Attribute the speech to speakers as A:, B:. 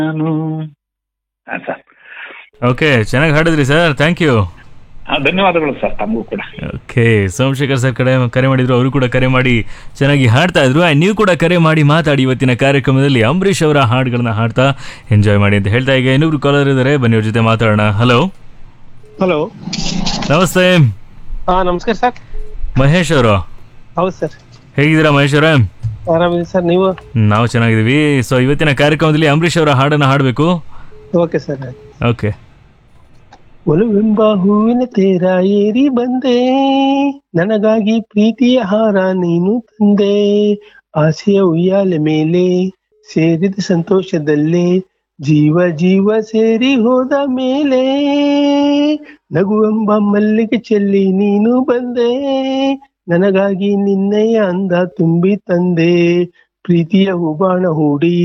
A: ನಾನು ಹಾ sir
B: okay ಚೆನ್ನಾಗಿ ಹಾಡಿದ್ರಿ ಸರ್ ಥ್ಯಾಂಕ್ ಯು
A: ಹಾ ಧನ್ಯವಾದಗಳು ಸರ್ ತಮಗೂ ಕೂಡ
B: ಓಕೆ ಸೋಮಶೇಖರ್ ಸರ್ ಕಡೆ ಕರೆ ಮಾಡಿದ್ರು ಅವರು ಕೂಡ ಕರೆ ಮಾಡಿ ಚೆನ್ನಾಗಿ ಹಾಡ್ತಾ ಇದ್ರು ಆ್ಯಂಡ್ ನೀವು ಕೂಡ ಕರೆ ಮಾಡಿ ಮಾತಾಡಿ ಇವತ್ತಿನ ಕಾರ್ಯಕ್ರಮದಲ್ಲಿ ಅಂಬರೀಷ್ ಅವರ ಹಾಡುಗಳನ್ನ ಹಾಡ್ತಾ ಎಂಜಾಯ್ ಮಾಡಿ ಅಂತ ಹೇಳ್ತಾ ಈಗ ಇನ್ನೊಬ್ರು ಕಾಲರ್ ಇದ್ದಾರೆ ಬನ್ನಿ ಅವ್ರ ಜೊತೆ ಮಾತಾಡೋಣ ಹಲೋ
C: ಹಲೋ
B: ನಮಸ್ತೆ
C: ಹಾ ನಮಸ್ಕಾರ ಸರ್
B: ಮಹೇಶ್ ಅವರು
C: ಹೌದು ಸರ್
B: ಹೇಗಿದ್ದೀರಾ ಮಹೇಶ್ ಅವರೇ
C: ಆರಾಮಿದೆ ಸರ್ ನೀವು
B: ನಾವು ಚೆನ್ನಾಗಿದ್ದೀವಿ ಸೊ ಇವತ್ತಿನ ಕಾರ್ಯಕ್ರಮದಲ್ಲಿ ಅಂಬರೀಷ್ ಅವರ ಹಾಡನ್ನು ಹಾಡಬೇಕು
C: ಓಕೆ ಸರ್
B: ಓಕೆ
C: ಒಲವೆಂಬ ಹೂವಿನ ತೇರ ಏರಿ ಬಂದೆ ನನಗಾಗಿ ಪ್ರೀತಿಯ ಹಾರ ನೀನು ತಂದೆ ಆಸೆಯ ಉಯ್ಯಾಲೆ ಮೇಲೆ ಸೇರಿದ ಸಂತೋಷದಲ್ಲೇ ಜೀವ ಜೀವ ಸೇರಿ ಹೋದ ಮೇಲೆ ನಗುವೆಂಬ ಮಲ್ಲಿಗೆ ಚೆಲ್ಲಿ ನೀನು ಬಂದೆ ನನಗಾಗಿ ನಿನ್ನೆಯ ಅಂದ ತುಂಬಿ ತಂದೆ ಪ್ರೀತಿಯ ಹೂಬಾಣ ಹೂಡಿ